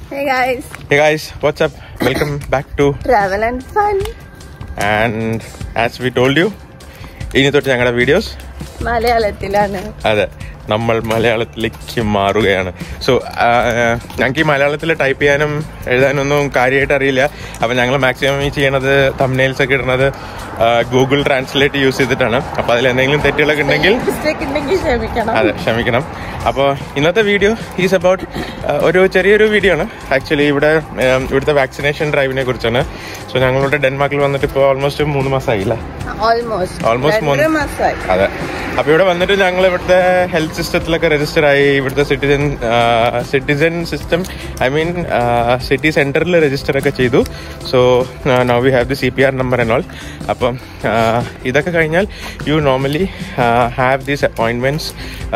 Hey guys, Hey guys, what's up? Welcome back to travel and fun. and as we told you ഇനി തൊട്ട് ഞങ്ങളുടെ videos മലയാളത്തിലാണ് അതെ നമ്മൾ മലയാളത്തിലേക്ക് മാറുകയാണ് സോ ഞങ്ങൾക്ക് ഈ മലയാളത്തിൽ ടൈപ്പ് ചെയ്യാനും എഴുതാനൊന്നും കാര്യമായിട്ട് അറിയില്ല അപ്പം ഞങ്ങൾ മാക്സിമം ഈ ചെയ്യണത് തമ്നെയിൽസ് ഒക്കെ ഇടുന്നത് ഗൂഗിൾ ട്രാൻസ്ലേറ്റ് യൂസ് ചെയ്തിട്ടാണ് അപ്പോൾ അതിൽ എന്തെങ്കിലും തെറ്റുകളൊക്കെ ഉണ്ടെങ്കിൽ മിസ്റ്റേക്ക് ഉണ്ടെങ്കിൽ ക്ഷമിക്കണം അതെ ക്ഷമിക്കണം അപ്പോൾ ഇന്നത്തെ വീഡിയോ ഈസ് അബൌട്ട് ഒരു ചെറിയൊരു വീഡിയോ ആണ് ആക്ച്വലി ഇവിടെ ഉം, ഇവിടുത്തെ വാക്സിനേഷൻ ഡ്രൈവിനെ കുറിച്ചാണ് സോ ഞങ്ങളുടെ ഡെൻമാർക്കിൽ വന്നിട്ട് ഇപ്പോൾ ഓൾമോസ്റ്റ് മൂന്ന് മാസമായില്ല ഓൾമോസ്റ്റ് Almost രണ്ടര മൂന്ന്- മാസമായി അതെ അപ്പോൾ ഇവിടെ വന്നിട്ട് ഞങ്ങൾ ഇവിടുത്തെ ഹെൽത്ത് സിസ്റ്റത്തിലൊക്കെ രജിസ്റ്റർ ആയി ഇവിടുത്തെ citizen citizen system I mean city സെന്ററിൽ രജിസ്റ്റർ ഒക്കെ ചെയ്തു so now we have the C P R number and all അപ്പം ആ, ഇതൊക്കെ കഴിഞ്ഞാൽ you normally have these appointments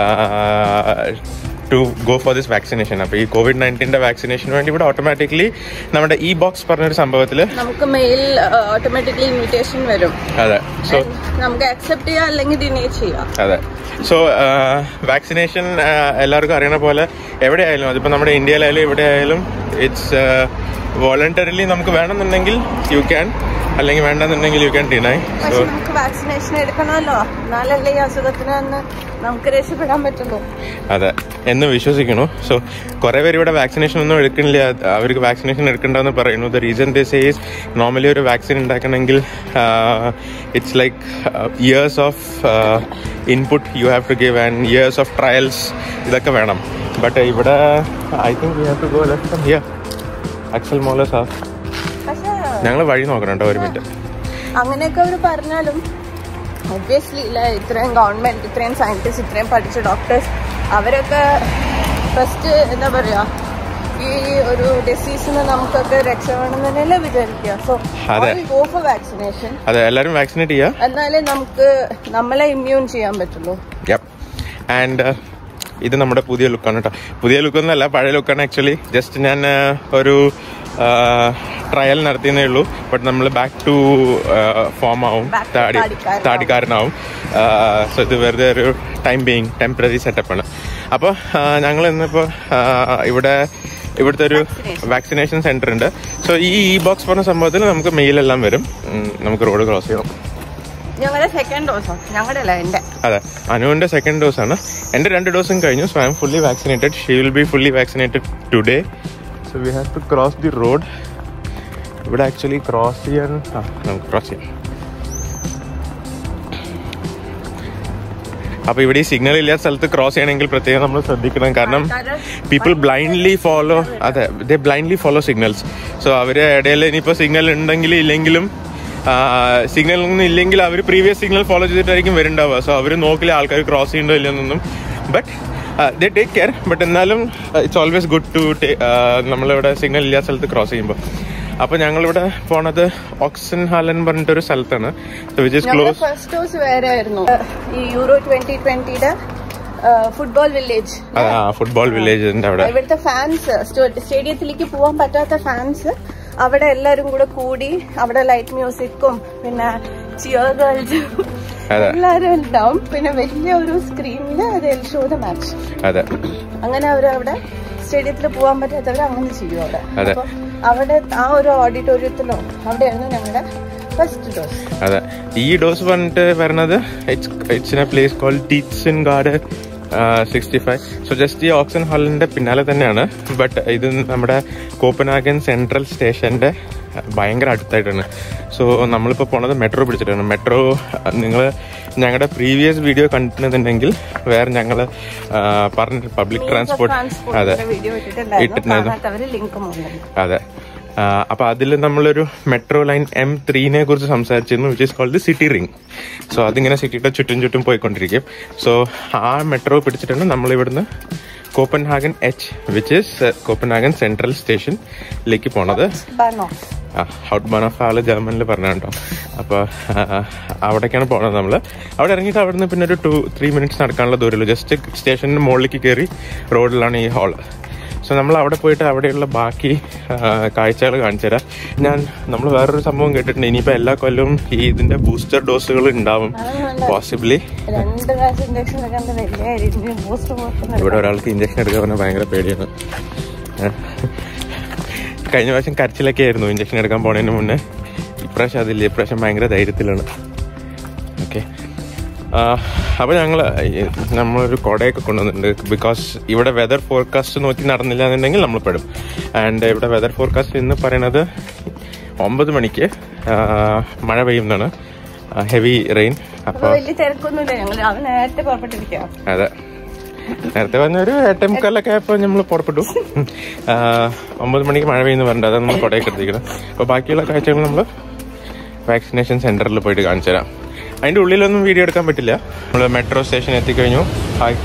to go for this vaccination അപ്പോൾ ഈ കോവിഡ് നയൻറ്റീൻ്റെ വാക്സിനേഷന് വേണ്ടി ഇവിടെ ഓട്ടോമാറ്റിക്കലി നമ്മുടെ ഇ ബോക്സ് പറഞ്ഞൊരു സംഭവത്തിൽ നമുക്ക് മെയിൽ ഓട്ടോമാറ്റിക്കലി ഇൻവിറ്റേഷൻ വരും അതെ സോ And നമുക്ക് അക്സെപ്റ്റ് ചെയ്യാം അല്ലെങ്കിൽ ഡിനേ ചെയ്യാം അതെ സോ വാക്സിനേഷൻ എല്ലാവർക്കും അറിയണ പോലെ എവിടെയായാലും അതിപ്പോൾ നമ്മുടെ ഇന്ത്യയിലായാലും എവിടെ ആയാലും ഇറ്റ്സ് വോളണ്ടറിലി നമുക്ക് വേണമെന്നുണ്ടെങ്കിൽ യു ക്യാൻ അല്ലെങ്കിൽ വേണ്ടെന്നുണ്ടെങ്കിൽ യു ക്യാൻ ഡിനൈ സോ പക്ഷെ നമുക്ക് വാക്സിനേഷൻ എടുക്കണമല്ലോ എന്നാലല്ലേ ഈ അസുഖത്തിന് നിന്ന് നമുക്ക് രക്ഷപ്പെടാൻ പറ്റുള്ളൂ അതെ എന്ന് വിശ്വസിക്കുന്നു സോ കുറെ പേര് ഇവിടെ വാക്സിനേഷൻ ഒന്നും എടുക്കണില്ല അവർക്ക് വാക്സിനേഷൻ എടുക്കണ്ടെന്ന് പറയുന്നു the reason this is normally ഒരു വാക്സിൻ ഉണ്ടാക്കണമെങ്കിൽ it's like years of input you have to give and years of trials ഇതൊക്കെ വേണം ബട്ട് ഇവിടെ I think you have to go left from here Axel Mollers ആ പക്ഷെ ഞങ്ങൾ വഴി നോക്കണം കേട്ടോ ഒരു മിനിറ്റ് അങ്ങനെയൊക്കെ അവർ പറഞ്ഞാലും ഒബ്വിയസ്ലി ഇല്ല ഇത്രയും ഗവൺമെന്റ് ഇത്രയും സയന്റിസ്റ്റ് ഇത്രയും പഠിച്ച ഡോക്ടേഴ്സ് അവരൊക്കെ ഫസ്റ്റ് എന്താ പറയാ ഈ ഒരു ഡിസീസിന് നമുക്കൊക്കെ രക്ഷപ്പെടണം തന്നെയല്ലേ വിചാരിക്കുക സോ അതെ. ഗോ ഫോർ വാക്സിനേഷൻ അതെ എല്ലാവരും വാക്സിനേറ്റ് ചെയ്യുക എന്നാലേ നമുക്ക് നമ്മളെ ഇമ്മ്യൂൺ ചെയ്യാൻ പറ്റുള്ളൂ യപ്പ് ആൻഡ് ഇത് നമ്മുടെ പുതിയ ലുക്കാണ് കേട്ടോ പുതിയ ലുക്കൊന്നല്ല പഴയ ലുക്കാണ് ആക്ച്വലി ജസ്റ്റ് ഞാൻ uh, ഒരു ട്രയൽ നടത്തിയെന്നേ ഉള്ളൂ ബട്ട് നമ്മൾ ബാക്ക് ടു ഫോം ആവും Back to താടി താടിക്കാരനാവും. താടിക്കാരനാവും സോ ഇത് വെറുതെ ഒരു ടൈം ബീങ് ടെമ്പററി സെറ്റപ്പാണ് അപ്പോൾ ഞങ്ങൾ ഇന്നിപ്പോൾ ഇവിടെ ഇവിടുത്തെ ഒരു Vaccination. വാക്സിനേഷൻ സെന്റർ ഉണ്ട് സോ ഈ ഇ ബോക്സ് പറഞ്ഞ സംഭവത്തിൽ നമുക്ക് മെയിലെല്ലാം വരും ഉം, നമുക്ക് റോഡ് ക്രോസ് ചെയ്യണം ഞങ്ങളുടെ സെക്കൻഡ് ഡോസോ ഞങ്ങളുടെ അല്ല എന്റെ അതെ അനുവിന്റെ സെക്കൻഡ് ഡോസ് ആണ് എന്റെ രണ്ട് ഡോസും കഴിഞ്ഞു so I am fully vaccinated she will be fully vaccinated today so we have to cross the road ഇവിടെ ആക്ച്വലി ക്രോസ് ചെയ്യാൻ ആ നമുക്ക് ക്രോസ് ചെയ്യാം അപ്പൊ ഇവിടെ ഈ സിഗ്നൽ ഇല്ലാത്ത സ്ഥലത്ത് ക്രോസ് ചെയ്യണമെങ്കിൽ പ്രത്യേകം നമ്മൾ ശ്രദ്ധിക്കണം കാരണം ആൾക്കാര് പീപ്പിൾ ബ്ലൈൻഡ്ലി ഫോളോ അതെ they blindly follow signals so അവര് ഇടയിൽ ഇനിയിപ്പോൾ സിഗ്നൽ ഉണ്ടെങ്കിൽ ഇല്ലെങ്കിലും സിഗ്നൽ ഒന്നും ഇല്ലെങ്കിൽ അവർ പ്രീവിയസ് സിഗ്നൽ ഫോളോ ചെയ്തിട്ടായിരിക്കും വരുന്നുണ്ടാവുക സോ അവർ നോക്കില്ല ആൾക്കാർ ക്രോസ് ചെയ്യണ്ടോ ഇല്ലെന്നൊന്നും but they take care but എന്നാലും ഇറ്റ്സ് ഓൾവേസ് ഗുഡ് ടു നമ്മളിവിടെ സിഗ്നൽ ഇല്ലാത്ത സ്ഥലത്ത് ക്രോസ് ചെയ്യുമ്പോൾ അപ്പോൾ ഞങ്ങളിവിടെ പോണത് ഓക്സൻ ഹാലൻ പറഞ്ഞിട്ടൊരു സ്ഥലത്താണ് വിച്ച് ഇസ് ഞങ്ങളുടെ ക്ലോസ് ഫസ്റ്റ് ഡോസ് വേറെ ആയിരുന്നു ഈ യൂറോ ട്വന്റി ട്വന്റിയുടെ ഫുട്ബോൾ വില്ലേജ് ഫുട്ബോൾ വില്ലേജിന്റെ അവിടെ ഇവിടുത്തെ ഫാൻസ് സ്റ്റേഡിയത്തിലേക്ക് പോകാൻ പറ്റാത്ത ഫാൻസ് അവിടെ എല്ലാരും കൂടെ കൂടി അവിടെ ലൈറ്റ് മ്യൂസിക്കും പിന്നെ ചിയർ ഗേൾസ് അതെ എല്ലാരും ഉണ്ടാവും പിന്നെ വലിയ ഒരു സ്ക്രീനില് അത് ഷോ ദ മാച്ച് അതെ അങ്ങനെ അവർ അവിടെ സ്റ്റേഡിയത്തിൽ പോകാൻ പറ്റാത്തവർ അങ്ങനെ ചെയ്യും അവിടെ അതെ. അപ്പൊ അവിടെ ആ ഒരു ഓഡിറ്റോറിയത്തിലോ അവിടെയായിരുന്നു ഞങ്ങളുടെ ഫസ്റ്റ് ഡോസ് അതെ ഈ ഡോസ് പറഞ്ഞിട്ട് വരണത് it's in a place call Tietgensgade sixty five so just ഈ ഓക്സിജൻ ഹാളിന്റെ പിന്നാലെ തന്നെയാണ് ബട്ട് ഇത് നമ്മുടെ കോപ്പനാഗൻ സെൻട്രൽ സ്റ്റേഷന്റെ ഭയങ്കര അടുത്തായിട്ടാണ് സോ നമ്മളിപ്പോൾ പോണത് മെട്രോ പിടിച്ചിട്ടാണ് മെട്രോ നിങ്ങൾ ഞങ്ങളുടെ പ്രീവിയസ് വീഡിയോ കണ്ടിട്ടുണ്ടെങ്കിൽ വേറെ ഞങ്ങൾ പറഞ്ഞ പബ്ലിക് ട്രാൻസ്പോർട്ട് അതെ വീഡിയോ ഇട്ടിട്ടുണ്ടായിരുന്നു ഇട്ടിട്ടുണ്ടായിരുന്നു. കാണാത്തവര് ലിങ്ക് മുകളിൽ അതെ ആ, അപ്പൊ അതിൽ നമ്മളൊരു മെട്രോ ലൈൻ എം ത്രീനെ കുറിച്ച് സംസാരിച്ചിരുന്നു which is called city ring so അതിങ്ങനെ സിറ്റിയുടെ ചുറ്റും ചുറ്റും പോയിക്കൊണ്ടിരിക്കും സോ ആ മെട്രോ പിടിച്ചിട്ടാണ് നമ്മൾ ഇവിടുന്ന് Copenhagen H which is Copenhagen central സ്റ്റേഷനിലേക്ക് പോണത് പറഞ്ഞോ ഔട്ട് ബൺ ഓഫ് ആള് ജർമ്മനിൽ പറഞ്ഞ കേട്ടോ അപ്പോൾ അവിടേക്കാണ് പോണത് നമ്മൾ അവിടെ ഇറങ്ങിയിട്ട് അവിടെ നിന്ന് പിന്നെ ഒരു ടു ത്രീ മിനിറ്റ്സ് നടക്കാനുള്ള ദൂരമുള്ളൂ ജസ്റ്റ് സ്റ്റേഷൻ്റെ മുകളിലേക്ക് കയറി റോഡിലാണ് ഈ ഹാള് സോ നമ്മൾ അവിടെ പോയിട്ട് അവിടെയുള്ള ബാക്കി കാഴ്ചകൾ കാണിച്ചു തരാം ഞാൻ നമ്മൾ വേറൊരു സംഭവം കേട്ടിട്ടുണ്ട് ഇനിയിപ്പോൾ എല്ലാ കൊല്ലവും ഈ ഇതിന്റെ ബൂസ്റ്റർ ഡോസുകൾ ഉണ്ടാവും പോസിബിളി രണ്ട് പ്രാവശ്യം ഇഞ്ചക്ഷൻ എടുക്കാൻ വലിയ ബൂസ്റ്റ് ഇവിടെ ഒരാൾക്ക് ഇഞ്ചക്ഷൻ എടുക്കാൻ പറഞ്ഞാൽ ഭയങ്കര പേടിയാണ് കഴിഞ്ഞ പ്രാവശ്യം കരച്ചിലൊക്കെ ആയിരുന്നു ഇഞ്ചക്ഷൻ എടുക്കാൻ പോണതിന് മുന്നേ ഇപ്രാവശ്യം അതില്ല ഇപ്രാവശ്യം ഭയങ്കര ധൈര്യത്തിലാണ് ഓക്കെ അപ്പോൾ ഞങ്ങൾ നമ്മളൊരു കുടയൊക്കെ കൊണ്ടുവന്നിട്ടുണ്ട് ബിക്കോസ് ഇവിടെ വെതർ ഫോർകാസ്റ്റ് നോക്കി നടന്നില്ല എന്നുണ്ടെങ്കിൽ നമ്മൾ പെടും ആൻഡ് ഇവിടെ വെതർ ഫോർകാസ്റ്റ് എന്ന് പറയുന്നത് ഒമ്പത് മണിക്ക് ആ, മഴ പെയ്യുന്നതാണ് ഹെവി റെയിൻ അപ്പൊ അപ്പോൾ വലിയ തിരക്കൊന്നുമില്ല ഞങ്ങൾ രാവിലെ നേരത്തെ പുറപ്പെട്ടിരിക്കാം അതെ നേരത്തെ പറഞ്ഞ ഒരു എട്ടേ മുക്കാലൊക്കെ ആയപ്പോൾ നമ്മൾ പുറപ്പെട്ടു ആ, ഒമ്പത് മണിക്ക് മഴ പെയ്യുന്നു പറഞ്ഞിട്ട് അതാണ് നമ്മൾ കുടയൊക്കെ എടുത്തിരിക്കുന്നത് അപ്പോൾ ബാക്കിയുള്ള കാഴ്ചകൾ നമ്മൾ വാക്സിനേഷൻ സെന്ററിൽ പോയിട്ട് കാണിച്ചു തരാം അതിൻ്റെ ഉള്ളിലൊന്നും വീഡിയോ എടുക്കാൻ പറ്റില്ല നമ്മൾ മെട്രോ സ്റ്റേഷൻ എത്തിക്കഴിഞ്ഞു ഹായ്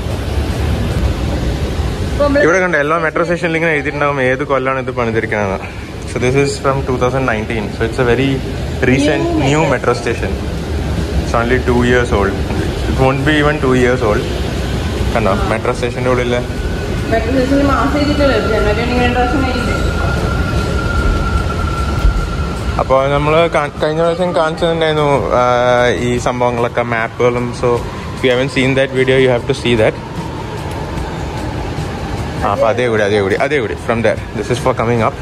അപ്പൊ നമ്മള് ഇവിടെ കണ്ട എല്ലാ മെട്രോ സ്റ്റേഷനിൽ ഇങ്ങനെ എഴുതിയിട്ടുണ്ടാവും ഏത് കൊല്ലാണ് ഇത് പണിതിരിക്കണമെന്ന് so this is from two thousand nineteen so it's a very recent new metro station it's only two years old it won't be even two years old കണ്ടോ മെട്രോ സ്റ്റേഷൻ്റെ ഉള്ളിൽ മെട്രോ സ്റ്റേഷനിൽ മാസം ചെയ്തിട്ടുള്ളൂ ജനുവരി ആണെങ്കിൽ രണ്ട് വർഷം കഴിഞ്ഞില്ലേ അപ്പോൾ നമ്മൾ കഴിഞ്ഞ പ്രാവശ്യം കാണിച്ചിട്ടുണ്ടായിരുന്നു ആ, ഈ സംഭവങ്ങളൊക്കെ മാപ്പുകളും so you haven't seen that video you have to see that ആ അപ്പോൾ അതേ കൂടി അതേ കൂടി അതേ കൂടി from there this is for coming up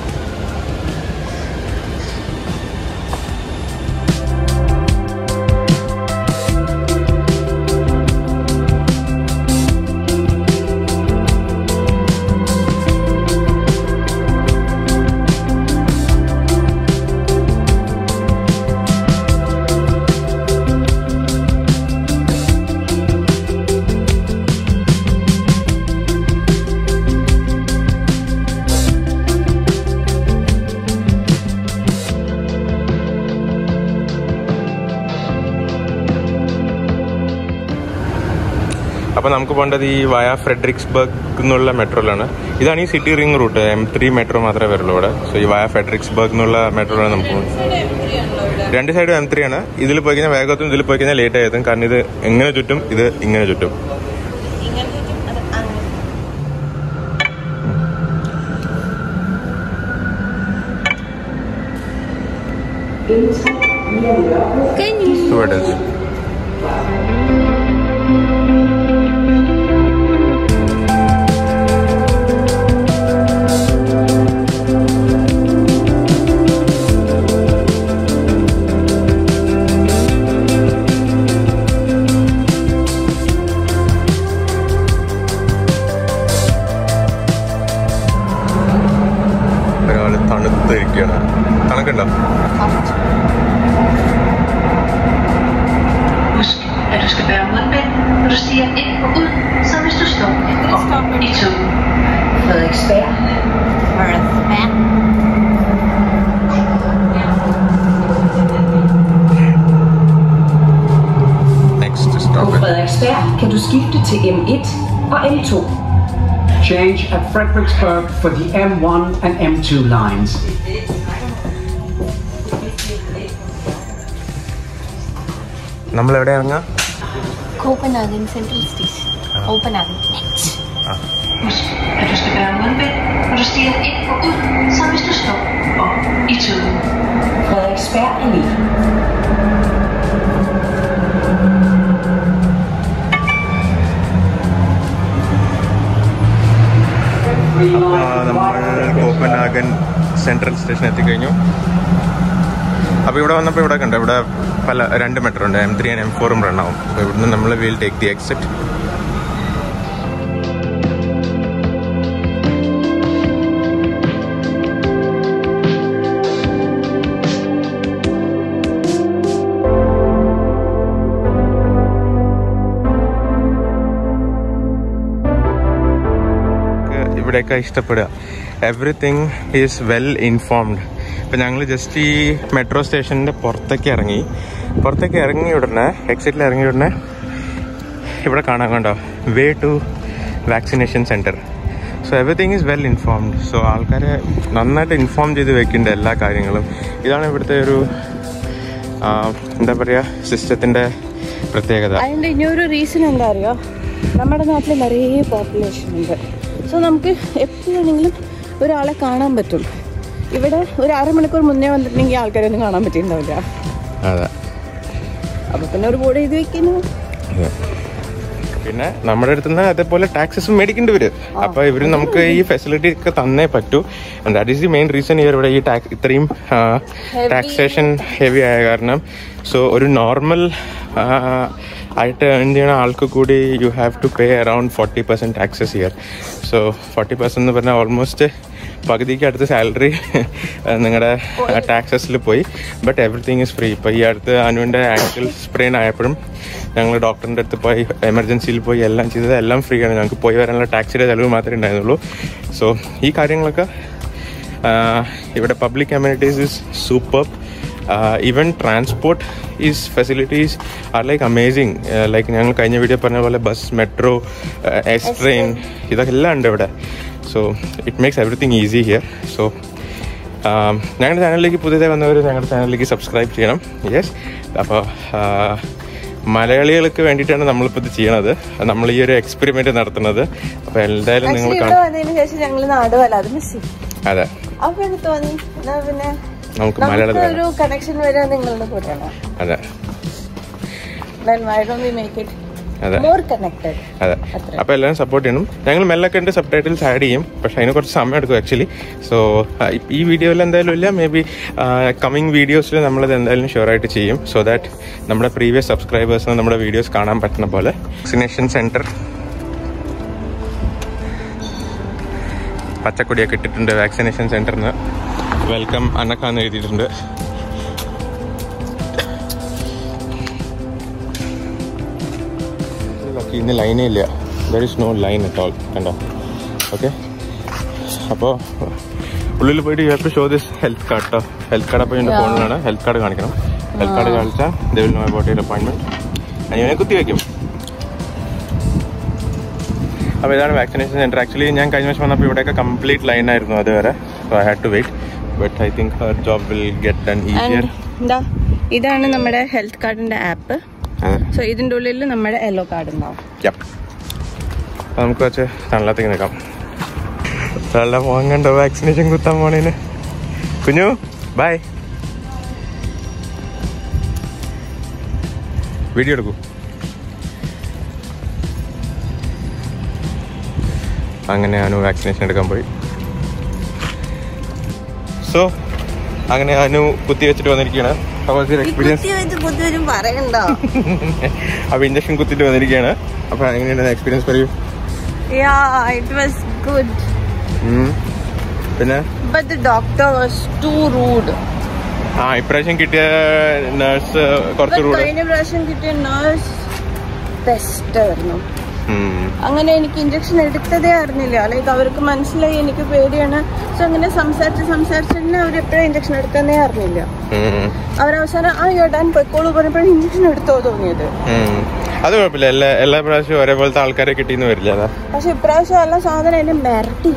അപ്പോൾ നമുക്ക് പോകേണ്ടത് ഈ വയ ഫ്രെഡറിക്സ്ബർഗ് എന്നുള്ള മെട്രോയിലാണ് ഇതാണ് ഈ city ring route M three metro മാത്രമേ വരുള്ളൂ ഇവിടെ സോ ഈ വയ ഫ്രെഡറിക്സ്ബർഗ് എന്നുള്ള മെട്രോയിലാണ് നമുക്ക് പോകുന്നത് രണ്ട് സൈഡും എം ത്രീ ആണ് ഇതിൽ പോയി കഴിഞ്ഞാൽ വേഗത്തും ഇതിൽ പോയി കഴിഞ്ഞാൽ ലേറ്റ് ആയതും കാരണം ഇത് എങ്ങനെ ചുറ്റും ഇത് ഇങ്ങനെ ചുറ്റും So it is. ഒരാള് തണുത്തിരിക്കുകയാണ് തണുക്കുണ്ടോ Husk, at du skal bære mundbind, når du stiger ind og ud, så hvis du står op i toget. Frederiksberg. Next På stop Frederiksberg kan du skifte til M1 og M2. Change at Fredericksburg for the M1 and M2 lines. നമ്മൾ എവിടെ ഇറങ്ങാം Copenhagen Central Station. Copenhagen Next. Husk, at du skal bære mundbind, når du stiger ind og ud, så hvis du står op i toget. Frederiksberg Allé. നമ്മൾ Copenhagen central station എത്തിക്കഴിഞ്ഞു അപ്പോൾ ഇവിടെ വന്നപ്പോൾ ഇവിടെ കണ്ടോ ഇവിടെ പല രണ്ട് മെട്രോ ഉണ്ട് എം ത്രീ ആൻഡ് എം ഫോറും റൺ ആവും അപ്പോൾ ഇവിടുന്ന് നമ്മൾ വിൽ ടേക്ക് ദി എക്സിറ്റ് ഇവിടെയൊക്കെ ഇഷ്ടപ്പെടുക എവറിത്തിങ് ഈസ് വെൽ ഇൻഫോംഡ് ഇപ്പം ഞങ്ങൾ ജസ്റ്റ് ഈ മെട്രോ സ്റ്റേഷൻ്റെ പുറത്തേക്ക് ഇറങ്ങി പുറത്തേക്ക് ഇറങ്ങി ഉടനെ എക്സിറ്റിൽ ഇറങ്ങി ഉടനെ ഇവിടെ കാണാൻ കണ്ടോ way to vaccination centre so everything is well informed so ആൾക്കാരെ നന്നായിട്ട് ഇൻഫോം ചെയ്ത് വെക്കേണ്ട എല്ലാ കാര്യങ്ങളും ഇതാണ് ഇവിടുത്തെ ഒരു ആ, എന്താ പറയുക സിസ്റ്റത്തിൻ്റെ പ്രത്യേകത അതിൻ്റെ ഇനി ഒരു റീസൺ എന്താ അറിയോ നമ്മുടെ നാട്ടിൽ നിറയെ പോപ്പുലേഷൻ ഉണ്ട് സോ നമുക്ക് എപ്പോഴാണെങ്കിലും ഒരാളെ കാണാൻ പറ്റും ഇവിടെ ഒരു അരമണിക്കൂർ മുന്നേ വന്നിട്ടുണ്ടെങ്കിൽ ആൾക്കാരൊന്നും കാണാൻ പറ്റിയിട്ടുണ്ടാവില്ല അതെ അപ്പൊ പിന്നെ ഒരു ബോർഡ് എഴുതി വെക്കുന്നു പിന്നെ നമ്മുടെ അടുത്ത് നിന്ന് അതേപോലെ ടാക്സസും മേടിക്കേണ്ടി വരും അപ്പൊ ഇവര് നമുക്ക് ഈ ഫെസിലിറ്റി ഒക്കെ തന്നേ പറ്റൂ that is the main reason ഇവർ ഇവിടെ ഈ ടാക്സ് ഇത്രയും ടാക്സേഷൻ ഹെവി ആയ കാരണം സോ ഒരു നോർമൽ ആയിട്ട് ഏൺ ചെയ്യുന്ന ആൾക്ക് കൂടി you have to pay around forty percent taxes year so forty percent എന്ന് പറഞ്ഞാൽ ഓൾമോസ്റ്റ് പകുതിക്ക് അടുത്ത് സാലറി നിങ്ങളുടെ ടാക്സസിൽ പോയി ബട്ട് എവറിത്തിങ് ഇസ് ഫ്രീ ഇപ്പോൾ ഈ അടുത്ത് അനുവിൻ്റെ ആങ്കിൾ സ്പ്രെയിൻ ആയപ്പോഴും ഞങ്ങൾ ഡോക്ടറിൻ്റെ അടുത്ത് പോയി എമർജൻസിയിൽ പോയി എല്ലാം ചെയ്തത് എല്ലാം ഫ്രീ ആണ് ഞങ്ങൾക്ക് പോയി വരാനുള്ള ടാക്സിയുടെ ചിലവ് മാത്രമേ ഉണ്ടായിരുന്നുള്ളൂ സോ ഈ കാര്യങ്ങളൊക്കെ ആഹ്, ഇവിടെ public amenities is super even transport is facilities are like amazing like ഞങ്ങൾ കഴിഞ്ഞ വീഡിയോ പറഞ്ഞ പോലെ ബസ് മെട്രോ എസ് ട്രെയിൻ ഇതൊക്കെ എല്ലാം ഉണ്ട് ഇവിടെ so it makes everything easy here so ഞങ്ങളുടെ ചാനലിലേക്ക് പുതിയതായി വന്നവർ ഞങ്ങളുടെ ചാനലിലേക്ക് സബ്സ്ക്രൈബ് ചെയ്യണം യെസ് അപ്പോൾ മലയാളികൾക്ക് വേണ്ടിയിട്ടാണ് നമ്മളിപ്പോൾ ഇത് ചെയ്യണത് നമ്മൾ ഈ ഒരു എക്സ്പെരിമെന്റ് നടത്തുന്നത് അപ്പോൾ എന്തായാലും നിങ്ങൾ ആക്ച്വലി ഇവിടെ വന്നതിന് ശേഷം ഞങ്ങൾ നാടുവല്ല അത് മിസ് ചെയ്യും അതെ അപ്പൊ എനിക്ക് തോന്നി എന്നാ പിന്നെ നമുക്ക് നമുക്ക് മലയാളത്തിൽ ഒരു കണക്ഷൻ വരാൻ നിങ്ങളുടെ കൂടെയാണ് അതെ then why don't we make it അതെ more connected അതെ അത്രേ. അപ്പോൾ എല്ലാവരും സപ്പോർട്ട് ചെയ്യണം ഞങ്ങൾ മെല്ലൊക്കെ ഉണ്ട് സബ് ടൈറ്റിൽസ് ആഡ് ചെയ്യും പക്ഷെ അതിന് കുറച്ച് സമയം എടുക്കും ആക്ച്വലി സോ ഈ വീഡിയോയിൽ എന്തായാലും ഇല്ല മേ ബി കമ്മിങ് വീഡിയോസിൽ നമ്മളത് എന്തായാലും ഷുവർ ആയിട്ട് ചെയ്യും സോ ദാറ്റ് നമ്മുടെ പ്രീവിയസ് സബ്സ്ക്രൈബേഴ്സിന് നമ്മുടെ വീഡിയോസ് കാണാൻ പറ്റുന്ന പോലെ വാക്സിനേഷൻ സെൻറ്റർ പച്ചക്കൊടിയൊക്കെ ഇട്ടിട്ടുണ്ട് വാക്സിനേഷൻ സെൻറ്ററിന് വെൽക്കം അന്നക്കാന്ന് എഴുതിയിട്ടുണ്ട് ഓക്കെ ഇന്ന് ലൈനേ ഇല്ല there is no line at all കണ്ടോ ഓക്കെ അപ്പോൾ ഉള്ളിൽ പോയിട്ട് you have to show this health card കേട്ടോ ഹെൽത്ത് കാർഡ് അപ്പോൾ എൻ്റെ ഫോണിലാണ് ഹെൽത്ത് കാർഡ് കാണിക്കണം ഹെൽത്ത് കാർഡ് കാണിച്ചാൽ they will know about your appointment അതിനെ കുത്തി വയ്ക്കും അപ്പോൾ ഇതാണ് വാക്സിനേഷൻ സെൻറ്റർ ആക്ച്വലി ഞാൻ കഴിഞ്ഞ വർഷം വന്നപ്പോൾ ഇവിടെയൊക്കെ കംപ്ലീറ്റ് ലൈൻ ആയിരുന്നു അതുവരെ so I had to wait but I think her job will get done easier and എന്താ ഇതാണ് നമ്മുടെ ഹെൽത്ത് കാർഡിന്റെ ആപ്പ് അതെ സോ ഇതിന്റെ ഉള്ളിൽ നമ്മുടെ യെല്ലോ കാർഡ് ഉണ്ടാവും യപ്പ് അപ്പോൾ നമുക്ക് വെച്ച് തണലത്തേക്ക് നിൽക്കാം തള്ള പോകാൻ കണ്ടോ വാക്സിനേഷൻ കുത്താൻ പോണേന് കുഞ്ഞു ബൈ വീഡിയോ എടുക്കൂ അങ്ങനെ അനു വാക്സിനേഷൻ എടുക്കാൻ പോയി സോ അങ്ങനെ അനു കുത്തി വെച്ചിട്ട് വന്നിരിക്കുകയാണ് എക്സ്പീരിയൻസ് കുത്തിവെച്ചും പറയണ്ടോ അപ്പോൾ ഇഞ്ചക്ഷൻ കുത്തിയിട്ട് വന്നിരിക്കുകയാണ് അപ്പോൾ എങ്ങനെയാണ് എക്സ്പീരിയൻസ് പറയൂ യാ ഇറ്റ് വാസ് ഗുഡ് ഉം. പിന്നെ but the doctor was too rude ആ ഇപ്രാവശ്യം കിട്ടിയ നഴ്സ് കുറച്ച് റൂഡ് കഴിഞ്ഞ പ്രാവശ്യം കിട്ടിയ നേഴ്സ് ബെസ്റ്റ് ആയിരുന്നു അങ്ങനെ എനിക്ക് ഇഞ്ചക്ഷൻ എടുത്തതേ അറിഞ്ഞില്ല ലൈക്ക് അവർക്ക് മനസ്സിലായി എനിക്ക് പേടിയാണ് സോ അങ്ങനെ സംസാരിച്ച് സംസാരിച്ച് തന്നെ അവർ എപ്പോഴും ഇഞ്ചക്ഷൻ എടുത്തതേ അറിഞ്ഞില്ല അവരവസാനം ആ യോടാൻ പൊയ്ക്കോളൂ പറഞ്ഞപ്പോഴും ഇഞ്ചക്ഷൻ എടുത്തോ തോന്നിയത് അത് കുഴപ്പമില്ല എല്ലാ എല്ലാ പ്രാവശ്യവും ഒരേപോലത്തെ ആൾക്കാരെ കിട്ടിയെന്ന് വരില്ല അതാ പക്ഷെ ഇപ്രാവശ്യം എല്ലാ സാധനം എന്നെ മിരട്ടി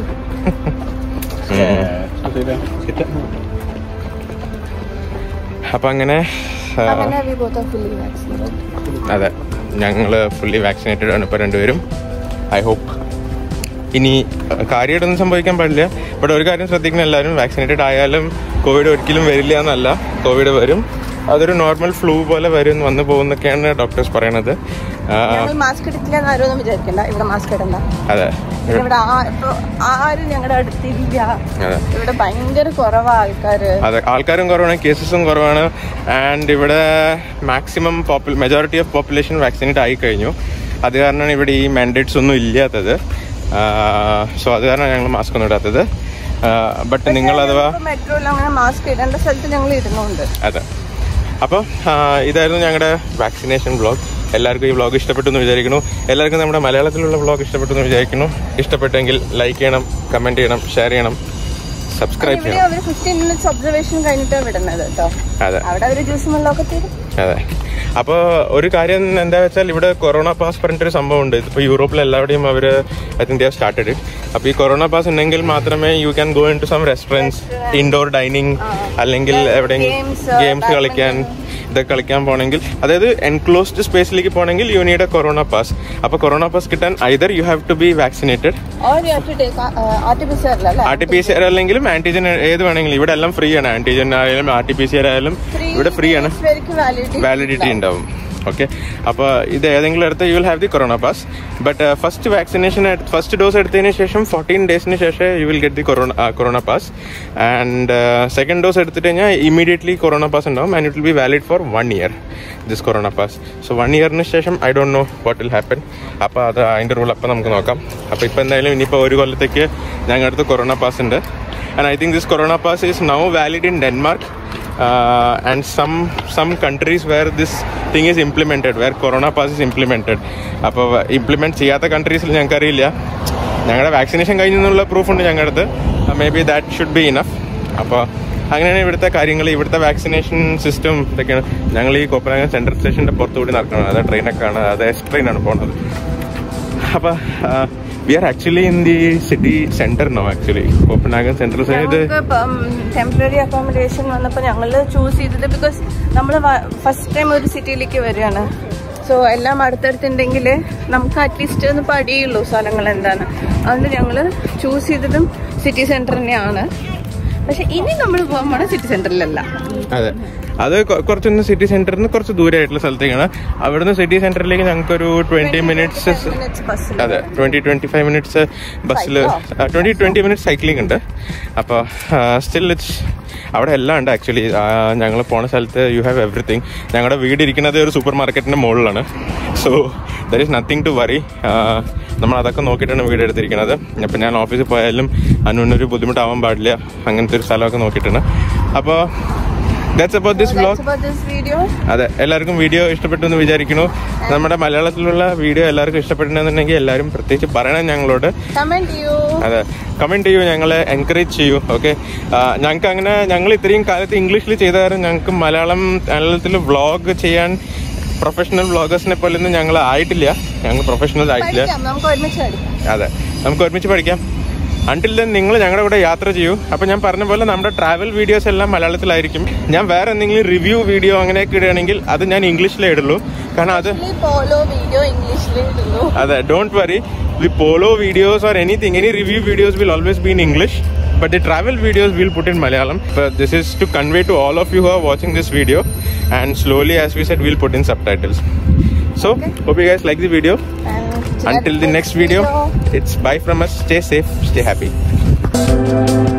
അപ്പൊ അങ്ങനെ ആ, അങ്ങനെ we both are fully vaccinated. അതെ ഞങ്ങള് ഫുള്ളി വാക്സിനേറ്റഡ് ആണ് ഇപ്പൊ രണ്ടുപേരും ഐ ഹോപ്പ് ഇനി കാര്യമായിട്ടൊന്നും സംഭവിക്കാൻ പാടില്ല ബട്ട് ഒരു കാര്യം ശ്രദ്ധിക്കണം എല്ലാവരും വാക്സിനേറ്റഡ് ആയാലും കോവിഡ് ഒരിക്കലും വരില്ല എന്നല്ല കോവിഡ് വരും അതൊരു നോർമൽ ഫ്ലൂ പോലെ വരും വന്നു പോകുന്നൊക്കെയാണ് ഡോക്ടേഴ്സ് പറയണത് ആ, ഞങ്ങൾ മാസ്ക് എടുക്കില്ല എന്ന് ആരും ഒന്നും വിചാരിക്കണ്ട ഇവിടെ മാസ്ക് ഇടണ്ട അതെ പിന്നെ ഇവിടെ ആ- ഇപ്പൊ ആരും ഞങ്ങളുടെ അടുത്തില്ല അതെ ഇവിടെ ഭയങ്കര കുറവാ ആൾക്കാര് അതെ ആൾക്കാരും കുറവാണ് കേസസും കുറവാണ് ആൻഡ് ഇവിടെ മാക്സിമം പോപ്പുല മെജോറിറ്റി ഓഫ് പോപ്പുലേഷൻ വാക്സിനേറ്റ് ആയി കഴിഞ്ഞു അത് കാരണമാണ് ഇവിടെ ഈ മാൻഡേറ്റ്സ് ഒന്നും ഇല്ലാത്തത് സോ അത് കാരണം ഞങ്ങൾ മാസ്ക് ഒന്നും ഇടാത്തത് ബട്ട് നിങ്ങൾ അഥവാ മെട്രോയിൽ അങ്ങനെ മാസ്ക് ഇടേണ്ട സ്ഥലത്ത് ഞങ്ങൾ ഇടുന്നുണ്ട് അതെ അപ്പോൾ ഇതായിരുന്നു ഞങ്ങളുടെ വാക്സിനേഷൻ വ്ളോഗ് എല്ലാവർക്കും ഈ വ്ളോഗ് ഇഷ്ടപ്പെട്ടു എന്ന് വിചാരിക്കുന്നു എല്ലാവർക്കും നമ്മുടെ മലയാളത്തിലുള്ള വ്ളോഗ് ഇഷ്ടപ്പെട്ടു എന്ന് വിചാരിക്കുന്നു ഇഷ്ടപ്പെട്ടെങ്കിൽ ലൈക്ക് ചെയ്യണം കമൻറ്റ് ചെയ്യണം ഷെയർ ചെയ്യണം സബ്സ്ക്രൈബ് ഇവിടെ ചെയ്യണം അവര് ഫിഫ്റ്റീൻ മിനിറ്റ്സ് ഒബ്സർവേഷൻ കഴിഞ്ഞിട്ടാണ് വിടുന്നത് കേട്ടോ അതെ അവിടെ അവര് ജ്യൂസും വെള്ളമൊക്കെ തരും അതെ അപ്പോൾ ഒരു കാര്യം എന്താ വെച്ചാൽ ഇവിടെ കൊറോണ പാസ് പറഞ്ഞിട്ടൊരു സംഭവം ഉണ്ട് ഇപ്പോൾ യൂറോപ്പിൽ എല്ലാവരുടെയും അവർ I think they started it അപ്പോൾ ഈ കൊറോണ പാസ് ഉണ്ടെങ്കിൽ മാത്രമേ you can go into some restaurants indoor dining അല്ലെങ്കിൽ എവിടെയെങ്കിലും games, ഗെയിംസ് കളിക്കാൻ ഇതൊക്കെ കളിക്കാൻ പോകണമെങ്കിൽ അതായത് എൻക്ലോസ്ഡ് സ്പേസിലേക്ക് പോകണമെങ്കിൽ you need a corona pass അപ്പോൾ കൊറോണ പാസ് കിട്ടാൻ either you have to be vaccinated or you have to take R T P C R അല്ലേ R T P C R അല്ലെങ്കിലും ആന്റിജൻ ഏത് വേണമെങ്കിലും ഇവിടെ എല്ലാം ഫ്രീ ആണ് ആന്റിജൻ ആയാലും R T P C R ആയാലും ഇവിടെ ഫ്രീ ആണ് വരെക്ക് വാലിഡിറ്റി വാലിഡിറ്റി ഉണ്ടാവും ഓക്കെ അപ്പോൾ ഇത് ഏതെങ്കിലും എടുത്ത് you will have the corona pass but first vaccination first dose എടുത്തതിന് ശേഷം ഫോർട്ടീൻ ഡേയ്സിന് ശേഷം you will get the corona corona pass and second dose എടുത്തിട്ട് കഴിഞ്ഞാൽ ഇമീഡിയറ്റ്ലി കൊറോണ പാസ് ഉണ്ടാവും and it will be valid for one year this corona pass so one ഇയറിന് ശേഷം I don't know what will happen അപ്പോൾ അത് അതിൻ്റെ rule അപ്പം നമുക്ക് നോക്കാം അപ്പോൾ ഇപ്പോൾ എന്തായാലും ഇനിയിപ്പോൾ ഒരു കൊല്ലത്തേക്ക് ഞങ്ങളുടെ അടുത്ത് കൊറോണ പാസ് ഉണ്ട് and I think this corona pass is now valid in Denmark and some some countries where this thing is implemented where corona pass is implemented അപ്പോൾ ഇംപ്ലിമെൻറ്റ് ചെയ്യാത്ത കൺട്രീസിൽ ഞങ്ങൾക്കറിയില്ല ഞങ്ങളുടെ വാക്സിനേഷൻ കഴിഞ്ഞെന്നുള്ള പ്രൂഫ് ഉണ്ട് ഞങ്ങളുടെ അടുത്ത് maybe that should be enough അപ്പോൾ അങ്ങനെയാണ് ഇവിടുത്തെ കാര്യങ്ങൾ ഇവിടുത്തെ വാക്സിനേഷൻ സിസ്റ്റം ഇതൊക്കെയാണ് ഞങ്ങൾ ഈ കോപ്പനാഗൻ സെൻട്രൽ സ്റ്റേഷൻ്റെ പുറത്തുകൂടി നടക്കണം അത് ട്രെയിനൊക്കെ കാണാം അത് എസ് ട്രെയിനാണ് പോകുന്നത് അപ്പോൾ we are actually in the city centre no actually Copenhagen central ഇത് ഞങ്ങൾക്ക് ടെമ്പററി അക്കോമഡേഷൻ വന്നപ്പോൾ ഞങ്ങൾ ചൂസ് ചെയ്തത് ബിക്കോസ് നമ്മൾ ഫസ്റ്റ് ടൈം ഒരു സിറ്റിയിലേക്ക് വരികയാണ് സോ എല്ലാം അടുത്തടുത്തുണ്ടെങ്കിൽ നമുക്ക് അറ്റ്ലീസ്റ്റ് ഒന്ന് പടിയുള്ളൂ സ്ഥലങ്ങൾ എന്താണ് അതുകൊണ്ട് ഞങ്ങൾ ചൂസ് ചെയ്തതും സിറ്റി സെൻറ്റർ തന്നെയാണ് പക്ഷെ ഇനി നമ്മൾ പോകാൻ പോണ സിറ്റി സെൻറ്ററിലല്ല അതെ അത് കൊ- കുറച്ചൊന്ന് സിറ്റി സെന്ററിൽ നിന്ന് കുറച്ച് ദൂരമായിട്ടുള്ള സ്ഥലത്തേക്കാണ് അവിടുന്ന് സിറ്റി സെന്ററിലേക്ക് ഞങ്ങൾക്കൊരു ട്വന്റി മിനിറ്റ്സ് ബസ്സിൽ അതെ ട്വന്റി ട്വന്റി ഫൈവ് മിനിറ്റ്സ് ബസ്സിൽ ട്വന്റി ട്വന്റി മിനിറ്റ്സ് സൈക്ലിംഗ് ഉണ്ട് അപ്പോൾ സ്റ്റിൽ ഇറ്റ്സ് അവിടെ എല്ലാം ഉണ്ട് ആക്ച്വലി ഞങ്ങൾ പോണ സ്ഥലത്ത് യു ഹാവ് എവറിത്തിങ് ഞങ്ങളുടെ വീട് ഇരിക്കുന്നത് ഒരു സൂപ്പർ മാർക്കറ്റിന്റെ മുകളിലാണ് so there is nothing to worry നമ്മൾ അതൊക്കെ നോക്കിയിട്ടാണ് വീട് എടുത്തിരിക്കുന്നത് അപ്പം ഞാൻ ഓഫീസിൽ പോയാലും അനുവിനൊരു ബുദ്ധിമുട്ടാവാൻ പാടില്ല അങ്ങനത്തെ ഒരു സ്ഥലമൊക്കെ നോക്കിയിട്ടാണ് അപ്പോൾ that's about this vlog video അതെ എല്ലാവർക്കും വീഡിയോ ഇഷ്ടപ്പെട്ടു എന്ന് വിചാരിക്കുന്നു നമ്മുടെ മലയാളത്തിലുള്ള വീഡിയോ എല്ലാവർക്കും ഇഷ്ടപ്പെട്ടിട്ടുണ്ടെന്നുണ്ടെങ്കിൽ എല്ലാവരും പ്രത്യേകിച്ച് പറയണം ഞങ്ങളോട് കമന്റ് ചെയ്യൂ അതെ കമന്റ് ചെയ്യൂ ഞങ്ങളെ എൻകറേജ് ചെയ്യൂ ഓക്കെ ഞങ്ങൾക്ക് അങ്ങനെ ഞങ്ങൾ ഇത്രയും കാലത്ത് ഇംഗ്ലീഷിൽ ചെയ്ത കാരണം ഞങ്ങൾക്ക് മലയാളം മലയാളത്തിൽ വ്ളോഗ് ചെയ്യാൻ പ്രൊഫഷണൽ വ്ളോഗേഴ്സിനെ പോലെ ഒന്നും ഞങ്ങൾ ആയിട്ടില്ല ഞങ്ങൾ പ്രൊഫഷണൽ ആയിട്ടില്ല പഠിക്കാം നമുക്ക് ഒരുമിച്ച് പഠിക്കാം അതെ നമുക്ക് ഒരുമിച്ച് പഠിക്കാം അണ്ടിൽ ദെൻ നിങ്ങൾ ഞങ്ങളുടെ കൂടെ യാത്ര ചെയ്യൂ അപ്പോൾ ഞാൻ പറഞ്ഞ പോലെ നമ്മുടെ ട്രാവൽ വീഡിയോസ് എല്ലാം മലയാളത്തിലായിരിക്കും ഞാൻ വേറെ എന്തെങ്കിലും റിവ്യൂ വീഡിയോ അങ്ങനെയൊക്കെ ഇടുകയാണെങ്കിൽ അത് ഞാൻ ഇംഗ്ലീഷിലേ ഇടുള്ളൂ കാരണം അത് പോലോ വീഡിയോ ഇംഗ്ലീഷിൽ ഇടുന്നു അതെ don't worry the polo videos or anything any review videos will always be in English but the travel videos we'll put in Malayalam. But this is to convey to all of you who are watching this video, and slowly, as we said, we'll put in subtitles. So, hope you guys like the video. Until the next video, it's bye from us. Stay safe, stay happy.